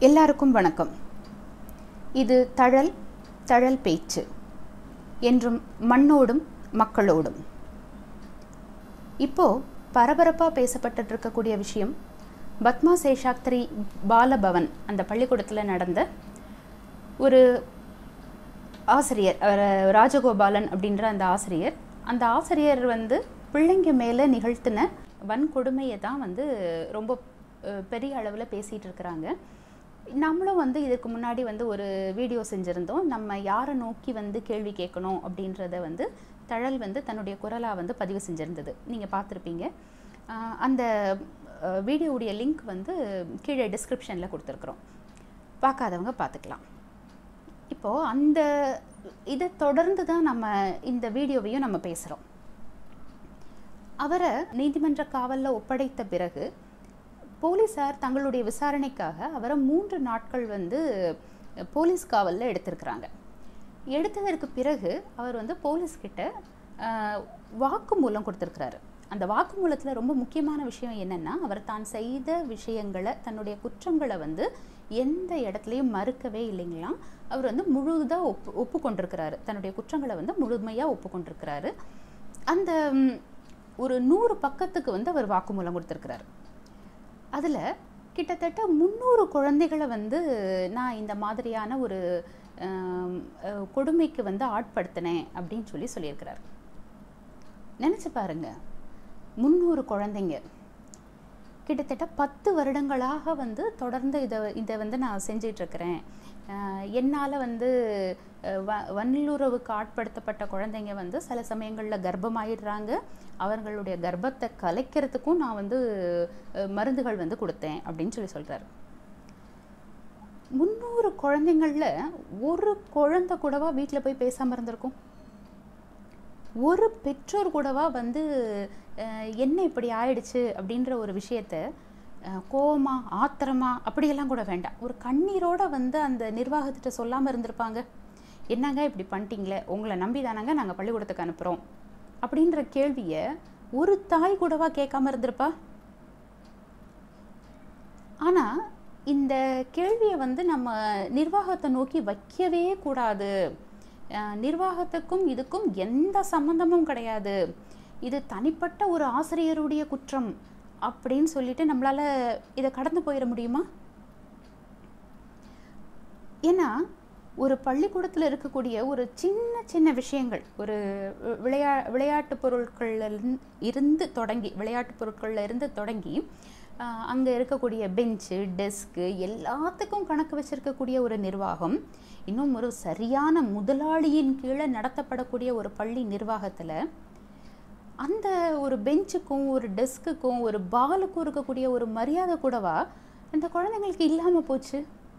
எல்லாருக்கும் வணக்கம் இது தழல் தழல் பேச்சு என்றும் மண்ணோடும் மக்களோடும் இப்போ பரபரப்பாக பேசப்பட்டு இருக்கக்கூடிய விஷயம் பத்மா சேஷாக்திரி பாலபவன் அந்த பள்ளிக்கூடத்தில் நடந்த ஒரு ஆசிரியர் அவர் ராஜகோபாலன் அப்படின்ற அந்த ஆசிரியர் அந்த ஆசிரியர் வந்து பிள்ளைங்க மேலே நிகழ்த்தின வன்கொடுமையை தான் வந்து ரொம்ப அஹ், பெரிய அளவில் பேசிகிட்டு இருக்கிறாங்க நம்மளும் வந்து இதுக்கு முன்னாடி வந்து ஒரு வீடியோ செஞ்சுருந்தோம் நம்ம யாரை நோக்கி வந்து கேள்வி கேட்கணும் அப்படின்றத வந்து தழல் வந்து தன்னுடைய குரலாக வந்து பதிவு செஞ்சுருந்தது நீங்கள் பார்த்துருப்பீங்க ஆஹ் அந்த அஹ், வீடியோவுடைய லிங்க் வந்து கீழே டிஸ்கிரிப்ஷனில் கொடுத்துருக்குறோம் பார்க்காதவங்க பார்த்துக்கலாம் இப்போது அந்த இதை தொடர்ந்து தான் நம்ம இந்த வீடியோவையும் நம்ம பேசுகிறோம் அவரை நீதிமன்ற காவலில் ஒப்படைத்த பிறகு போலீஸார் தங்களுடைய விசாரணைக்காக அவரை மூன்று நாட்கள் வந்து போலீஸ் காவலில் எடுத்திருக்கிறாங்க எடுத்ததற்கு பிறகு அவர் வந்து போலீஸ்கிட்ட ஆஹ், வாக்குமூலம் கொடுத்துருக்கிறாரு அந்த வாக்குமூலத்தில் ரொம்ப முக்கியமான விஷயம் என்னென்னா அவர் தான் செய்த விஷயங்களை தன்னுடைய குற்றங்களை வந்து எந்த இடத்துலையும் மறுக்கவே இல்லைங்களாம் அவர் வந்து முழுதாக ஒப்பு ஒப்புக்கொண்டிருக்கிறாரு தன்னுடைய குற்றங்களை வந்து முழுமையாக ஒப்புக்கொண்டிருக்கிறாரு அந்த ம், ஒரு நூறு பக்கத்துக்கு வந்து அவர் வாக்குமூலம் கொடுத்துருக்கிறாரு அதில் கிட்டத்தட்ட முந்நூறு குழந்தைகளை வந்து நான் இந்த மாதிரியான ஒரு ஆம், அஹ், கொடுமைக்கு வந்து ஆட்படுத்தினேன் அப்படின்னு சொல்லி சொல்லியிருக்கிறார் நினச்சி பாருங்க முந்நூறு குழந்தைங்க கிட்டத்தட்ட பத்து வருடங்களாக வந்து தொடர்ந்து இதை இதை வந்து நான் செஞ்சிட்ருக்கிறேன் என்னால் வந்து அஹ், வ வன்லுறவுக்கு ஆட்படுத்தப்பட்ட குழந்தைங்க வந்து சில சமயங்களில் கர்ப்பமாயிடுறாங்க அவர்களுடைய கர்ப்பத்தை கலைக்கிறதுக்கும் நான் வந்து அஹ், மருந்துகள் வந்து கொடுத்தேன் அப்படின்னு சொல்லி சொல்கிறார் முந்நூறு குழந்தைங்களில் ஒரு குழந்தை கூடவா வீட்டில் போய் பேசாமல் இருந்திருக்கும் ஒரு பெற்றோர் கூடவா வந்து அஹ், என்ன இப்படி ஆயிடுச்சு அப்படின்ற ஒரு விஷயத்த அஹ், கோவமா ஆத்திரமா அப்படியெல்லாம் கூட வேண்டாம் ஒரு கண்ணீரோட வந்து அந்த நிர்வாகத்திட்ட சொல்லாமல் இருந்திருப்பாங்க என்னங்க இப்படி பண்ணிட்டீங்களே உங்களை நம்பி தானங்க நாங்கள் பள்ளிக்கூடத்துக்கு அனுப்புகிறோம் அப்படின்ற கேள்வியை ஒரு தாய் கூடவா கேட்காம இருந்திருப்பா ஆனால் இந்த கேள்வியை வந்து நம்ம நிர்வாகத்தை நோக்கி வைக்கவே கூடாது அஹ் நிர்வாகத்துக்கும் இதுக்கும் எந்த சம்மந்தமும் கிடையாது இது தனிப்பட்ட ஒரு ஆசிரியருடைய குற்றம் அப்படின்னு சொல்லிட்டு நம்மளால இதை கடந்து போயிட முடியுமா ஏன்னா ஒரு பள்ளிக்கூடத்தில் இருக்கக்கூடிய ஒரு சின்ன சின்ன விஷயங்கள் ஒரு வி- விளையா விளையாட்டு பொருட்கள்ல இருந்து- இருந்து தொடங்கி விளையாட்டு பொருட்கள்ல இருந்து தொடங்கி அங்கே இருக்கக்கூடிய பெஞ்சு டெஸ்க்கு எல்லாத்துக்கும் கணக்கு வச்சிருக்கக்கூடிய ஒரு நிர்வாகம் இன்னும் ஒரு சரியான முதலாளியின் கீழே நடத்தப்படக்கூடிய ஒரு பள்ளி நிர்வாகத்தில் அந்த ஒரு பெஞ்சுக்கும் ஒரு டெஸ்க்குக்கும் ஒரு பாலுக்கும் இருக்கக்கூடிய ஒரு மரியாதை கூடவா அந்த குழந்தைங்களுக்கு இல்லாமல் போச்சு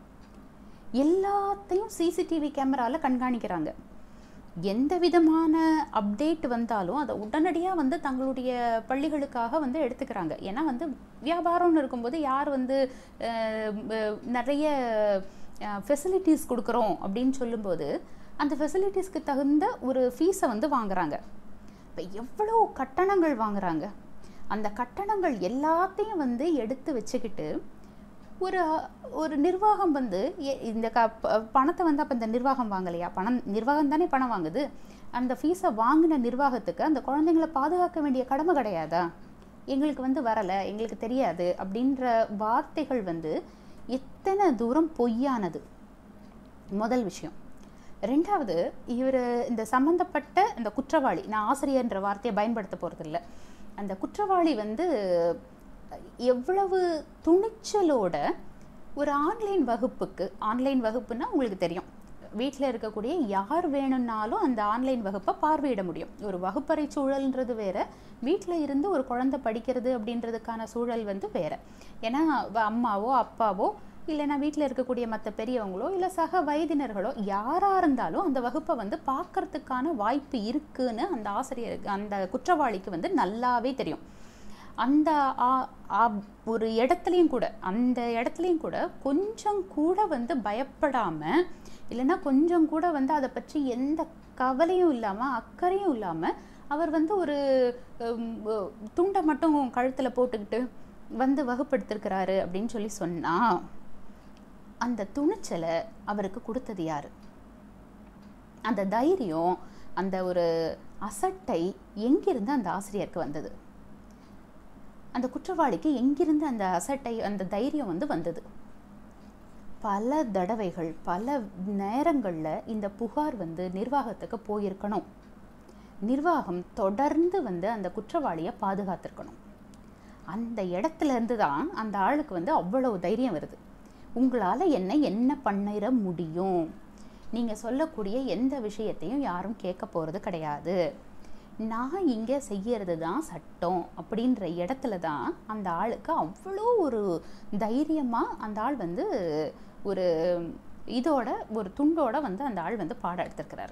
எல்லாத்தையும் சிசிடிவி கேமராவில் கண்காணிக்கிறாங்க எந்த விதமான அப்டேட் வந்தாலும் அதை உடனடியாக வந்து தங்களுடைய பள்ளிகளுக்காக வந்து எடுத்துக்கிறாங்க ஏன்னா வந்து வியாபாரம்னு இருக்கும்போது யார் வந்து அஹ், அஹ், நிறைய ஃபெசிலிட்டிஸ் கொடுக்குறோம் அப்படின்னு சொல்லும்போது அந்த ஃபெசிலிட்டிஸ்க்கு தகுந்த ஒரு ஃபீஸை வந்து வாங்குறாங்க இப்போ எவ்வளோ கட்டணங்கள் வாங்குறாங்க அந்த கட்டணங்கள் எல்லாத்தையும் வந்து எடுத்து வச்சுக்கிட்டு ஒரு ஒரு நிர்வாகம் வந்து எ- இந்த க ப- பணத்தை வந்து அப்போ இந்த நிர்வாகம் வாங்கலையா பணம் நிர்வாகம் தானே பணம் வாங்குது அந்த ஃபீஸை வாங்கின நிர்வாகத்துக்கு அந்த குழந்தைங்களை பாதுகாக்க வேண்டிய கடமை கிடையாதா எங்களுக்கு வந்து வரலை எங்களுக்கு தெரியாது அப்படின்ற வார்த்தைகள் வந்து எத்தனை தூரம் பொய்யானது முதல் விஷயம் ரெண்டாவது இவர் இந்த சம்மந்தப்பட்ட இந்த குற்றவாளி நான் ஆசிரியர்ன்ற வார்த்தையை பயன்படுத்த போகிறதில்ல அந்த குற்றவாளி வந்து எவ்வளவு துணிச்சலோட ஒரு ஆன்லைன் வகுப்புக்கு ஆன்லைன் வகுப்புன்னா உங்களுக்கு தெரியும் வீட்டில் இருக்கக்கூடிய யார் வேணும்னாலும் அந்த ஆன்லைன் வகுப்பை பார்வையிட முடியும் ஒரு வகுப்பறை சூழல்ன்றது வேற வீட்டில் இருந்து ஒரு குழந்தை படிக்கிறது அப்படின்றதுக்கான சூழல் வந்து வேற ஏன்னா வ- அம்மாவோ அப்பாவோ இல்லைன்னா வீட்டில் இருக்கக்கூடிய மற்ற பெரியவங்களோ இல்லை சக வயதினர்களோ யாராக இருந்தாலும் அந்த வகுப்பை வந்து பார்க்கறதுக்கான வாய்ப்பு இருக்குன்னு அந்த ஆசிரியருக்கு அந்த குற்றவாளிக்கு வந்து நல்லாவே தெரியும் அந்த ஆ- ஆ- ஒரு இடத்துலையும் கூட அந்த இடத்துலையும் கூட கொஞ்சம் கூட வந்து பயப்படாமல் இல்லைன்னா கொஞ்சம் கூட வந்து அதை பற்றி எந்த கவலையும் இல்லாமல் அக்கறையும் இல்லாமல் அவர் வந்து ஒரு உம், உ- துண்டை மட்டும் கழுத்தில் போட்டுக்கிட்டு வந்து வகுப்படுத்திருக்கிறாரு அப்படின்னு சொல்லி சொன்னா அந்த துணிச்சலை அவருக்கு கொடுத்தது யாரு அந்த தைரியம் அந்த ஒரு அசட்டை எங்கிருந்து அந்த ஆசிரியருக்கு வந்தது அந்த குற்றவாளிக்கு எங்கிருந்து அந்த அசட்டை அந்த தைரியம் வந்து வந்தது பல தடவைகள் பல நேரங்களில் இந்த புகார் வந்து நிர்வாகத்துக்கு போயிருக்கணும் நிர்வாகம் தொடர்ந்து வந்து அந்த குற்றவாளியை பாதுகாத்திருக்கணும் அந்த இடத்துல இருந்து தான் அந்த ஆளுக்கு வந்து அவ்வளவு தைரியம் வருது உங்களால் என்ன என்ன பண்ணிட முடியும் நீங்கள் சொல்லக்கூடிய எந்த விஷயத்தையும் யாரும் கேட்க போகிறது கிடையாது நான் இங்கே செய்யறது தான் சட்டம் அப்படின்ற இடத்துல தான் அந்த ஆளுக்கு அவ்வளோ ஒரு தைரியமாக அந்த ஆள் வந்து ஒரு இதோட ஒரு துண்டோட வந்து அந்த ஆள் வந்து பாடம் எடுத்திருக்கிறாரு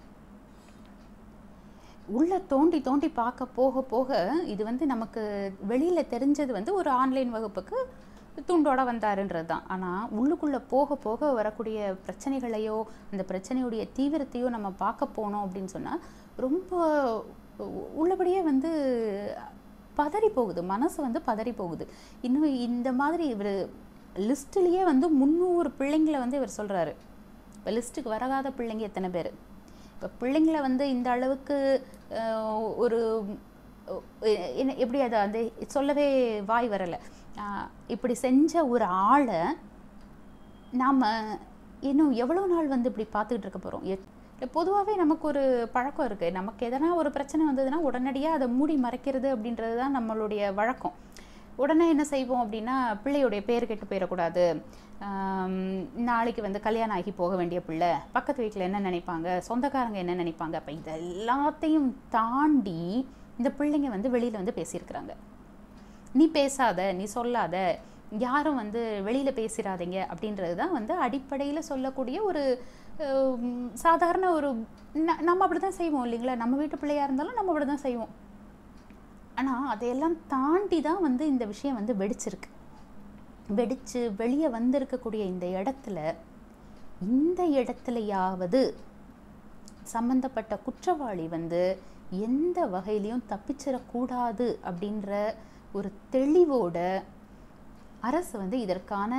உள்ள தோண்டி தோண்டி பார்க்க போக போக இது வந்து நமக்கு வெளியில் தெரிஞ்சது வந்து ஒரு ஆன்லைன் வகுப்புக்கு துண்டோட வந்தாருன்றது தான் ஆனால் உள்ளுக்குள்ளே போக போக வரக்கூடிய பிரச்சனைகளையோ அந்த பிரச்சனையுடைய தீவிரத்தையோ நம்ம பார்க்க போனோம் அப்படின்னு சொன்னால் ரொம்ப உள்ளபடியே வந்து பதறி போகுது மனசு வந்து பதறி போகுது இன்னும் இந்த மாதிரி இவர் லிஸ்ட்லேயே வந்து முந்நூறு பிள்ளைங்களை வந்து இவர் சொல்கிறாரு இப்போ லிஸ்ட்டுக்கு வராத பிள்ளைங்க எத்தனை பேர் இப்போ பிள்ளைங்களை வந்து இந்த அளவுக்கு அஹ், ஒரு அஹ், என்ன எப்படி அதை வந்து சொல்லவே வாய் வரலை இப்படி செஞ்ச ஒரு ஆளை நாம் இன்னும் எவ்வளோ நாள் வந்து இப்படி பார்த்துக்கிட்டு இருக்க போகிறோம் பொதுவாகவே நமக்கு ஒரு பழக்கம் இருக்குது நமக்கு எதனா ஒரு பிரச்சனை வந்ததுன்னா உடனடியாக அதை மூடி மறைக்கிறது அப்படின்றது தான் நம்மளுடைய வழக்கம் உடனே என்ன செய்வோம் அப்படின்னா பிள்ளையுடைய பேர் கெட்டு போயிடக்கூடாது ஆம், நாளைக்கு வந்து கல்யாணம் ஆகி போக வேண்டிய பிள்ளை பக்கத்து வீட்டில் என்ன நினைப்பாங்க சொந்தக்காரங்க என்ன நினைப்பாங்க அப்போ இது எல்லாத்தையும் தாண்டி இந்த பிள்ளைங்க வந்து வெளியில் வந்து பேசியிருக்கிறாங்க நீ பேசாத நீ சொல்லாத யாரும் வந்து வெளியில் பேசிடாதீங்க அப்படின்றது தான் வந்து அடிப்படையில் சொல்லக்கூடிய ஒரு ஹம், சாதாரண ஒரு ந- நம்ம அப்படி தான் செய்வோம் இல்லைங்களா நம்ம வீட்டு பிள்ளையா இருந்தாலும் நம்ம அப்படி தான் செய்வோம் ஆனால் அதையெல்லாம் தாண்டி தான் வந்து இந்த விஷயம் வந்து வெடிச்சிருக்கு வெடிச்சு வெளியே வந்திருக்கக்கூடிய இந்த இடத்துல இந்த இடத்துலையாவது சம்பந்தப்பட்ட குற்றவாளி வந்து எந்த வகையிலையும் தப்பிச்சிடக்கூடாது அப்படின்ற ஒரு தெளிவோட அரசு வந்து இதற்கான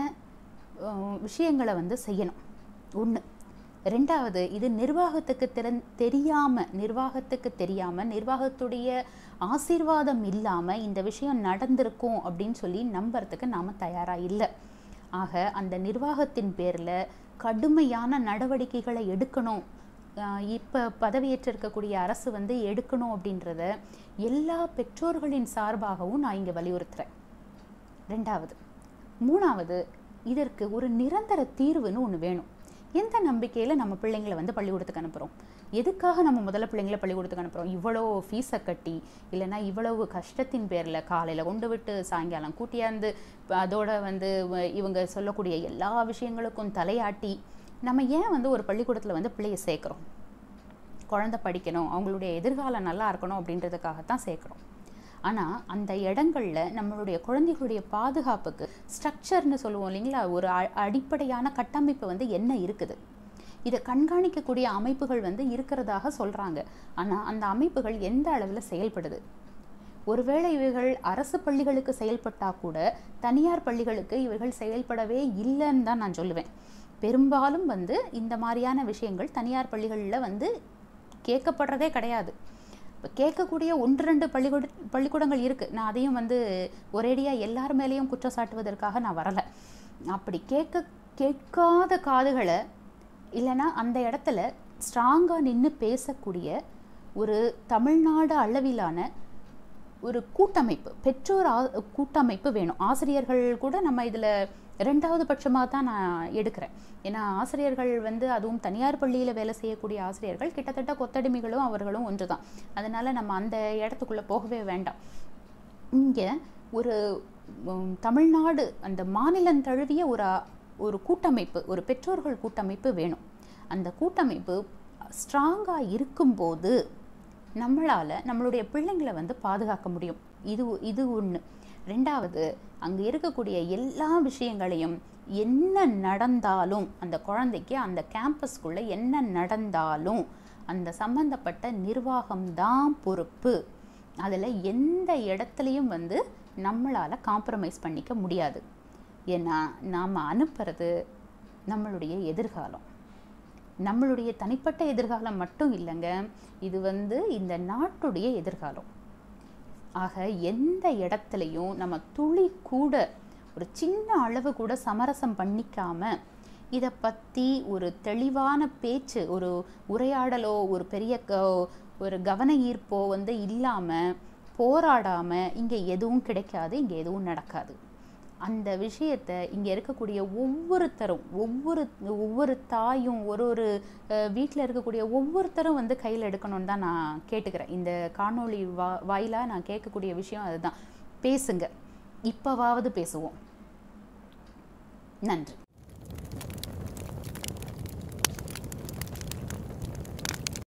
அஹ், விஷயங்களை வந்து செய்யணும் ஒன்று ரெண்டாவது இது நிர்வாகத்துக்கு திறன் தெரியாமல் நிர்வாகத்துக்கு தெரியாமல் நிர்வாகத்துடைய ஆசீர்வாதம் இல்லாமல் இந்த விஷயம் நடந்திருக்கும் அப்படின்னு சொல்லி நம்புறதுக்கு நாம் தயாராக இல்லை ஆக அந்த நிர்வாகத்தின் பேரில் கடுமையான நடவடிக்கைகளை எடுக்கணும் இப்போ பதவியேற்றிருக்கக்கூடிய அரசு வந்து எடுக்கணும் அப்படின்றத எல்லா பெற்றோர்களின் சார்பாகவும் நான் இங்கே வலியுறுத்துறேன் ரெண்டாவது மூணாவது இதற்கு ஒரு நிரந்தர தீர்வுன்னு ஒன்று வேணும் எந்த நம்பிக்கையில் நம்ம பிள்ளைங்களை வந்து பள்ளிக்கூடத்துக்கு அனுப்புகிறோம் எதுக்காக நம்ம முதல்ல பிள்ளைங்களை பள்ளிக்கூடத்துக்கு அனுப்புகிறோம் இவ்வளோ ஃபீஸை கட்டி இல்லைன்னா இவ்வளவு கஷ்டத்தின் பேரில் காலையில் கொண்டு விட்டு சாயங்காலம் கூட்டியாந்து ப- அதோட வந்து வ- இவங்க சொல்லக்கூடிய எல்லா விஷயங்களுக்கும் தலையாட்டி நம்ம ஏன் வந்து ஒரு பள்ளிக்கூடத்தில் வந்து பிள்ளையை சேர்க்குறோம் குழந்தை படிக்கணும் அவங்களுடைய எதிர்காலம் நல்லா இருக்கணும் அப்படின்றதுக்காகத்தான் சேர்க்குறோம் ஆனால் அந்த இடங்களில் நம்மளுடைய குழந்தைகளுடைய பாதுகாப்புக்கு ஸ்ட்ரக்சர்னு சொல்லுவோம் இல்லைங்களா ஒரு அ- அடிப்படையான கட்டமைப்பு வந்து என்ன இருக்குது இதை கண்காணிக்கக்கூடிய அமைப்புகள் வந்து இருக்கிறதாக சொல்கிறாங்க ஆனால் அந்த அமைப்புகள் எந்த அளவில் செயல்படுது ஒருவேளை இவர்கள் அரசு பள்ளிகளுக்கு செயல்பட்டா கூட தனியார் பள்ளிகளுக்கு இவர்கள் செயல்படவே இல்லைன்னு தான் நான் சொல்லுவேன் பெரும்பாலும் வந்து இந்த மாதிரியான விஷயங்கள் தனியார் பள்ளிகளில் வந்து கேட்கப்படுறதே கிடையாது இப்போ கேட்கக்கூடிய ஒன்று ரெண்டு பள்ளிக்கூட பள்ளிக்கூடங்கள் இருக்குது நான் அதையும் வந்து ஒரேடியாக எல்லார் மேலேயும் குற்றம் சாட்டுவதற்காக நான் வரலை அப்படி கேட்க கேட்காத காதுகளை இல்லைன்னா அந்த இடத்துல ஸ்ட்ராங்காக நின்று பேசக்கூடிய ஒரு தமிழ்நாடு அளவிலான ஒரு கூட்டமைப்பு பெற்றோர் ஆ கூட்டமைப்பு வேணும் ஆசிரியர்கள் கூட நம்ம இதில் ரெண்டாவது பட்சமாக தான் நான் எடுக்கிறேன் ஏன்னா ஆசிரியர்கள் வந்து அதுவும் தனியார் பள்ளியில் வேலை செய்யக்கூடிய ஆசிரியர்கள் கிட்டத்தட்ட கொத்தடிமைகளும் அவர்களும் ஒன்று தான் அதனால் நம்ம அந்த இடத்துக்குள்ளே போகவே வேண்டாம் இங்கே ஒரு உம், தமிழ்நாடு அந்த மாநிலம் தழுவிய ஒரு அ- ஒரு கூட்டமைப்பு ஒரு பெற்றோர்கள் கூட்டமைப்பு வேணும் அந்த கூட்டமைப்பு ஸ்ட்ராங்காக இருக்கும்போது நம்மளால் நம்மளுடைய பிள்ளைங்களை வந்து பாதுகாக்க முடியும் இது இது ஒன்று ரெண்டாவது அங்கே இருக்கக்கூடிய எல்லா விஷயங்களையும் என்ன நடந்தாலும் அந்த குழந்தைக்கு அந்த கேம்பஸ்குள்ளே என்ன நடந்தாலும் அந்த சம்பந்தப்பட்ட நிர்வாகம்தான் பொறுப்பு அதில் எந்த இடத்துலையும் வந்து நம்மளால் காம்ப்ரமைஸ் பண்ணிக்க முடியாது ஏன்னா நாம் அனுப்புறது நம்மளுடைய எதிர்காலம் நம்மளுடைய தனிப்பட்ட எதிர்காலம் மட்டும் இல்லைங்க இது வந்து இந்த நாட்டுடைய எதிர்காலம் ஆக எந்த இடத்துலையும் நம்ம துளி கூட ஒரு சின்ன அளவு கூட சமரசம் பண்ணிக்காம இதை பற்றி ஒரு தெளிவான பேச்சு ஒரு உரையாடலோ ஒரு பெரிய க ஒரு கவன ஈர்ப்போ வந்து இல்லாமல் போராடாமல் இங்கே எதுவும் கிடைக்காது இங்கே எதுவும் நடக்காது அந்த விஷயத்தை இங்கே இருக்கக்கூடிய ஒவ்வொருத்தரும் ஒவ்வொரு ஒவ்வொரு தாயும் ஒரு ஒரு வீட்டில் இருக்கக்கூடிய ஒவ்வொருத்தரும் வந்து கையில் எடுக்கணும்னு தான் நான் கேட்டுக்கிறேன் இந்த காணொளி வா வாயிலாக நான் கேட்கக்கூடிய விஷயம் அதுதான் பேசுங்க இப்போவாவது பேசுவோம் நன்றி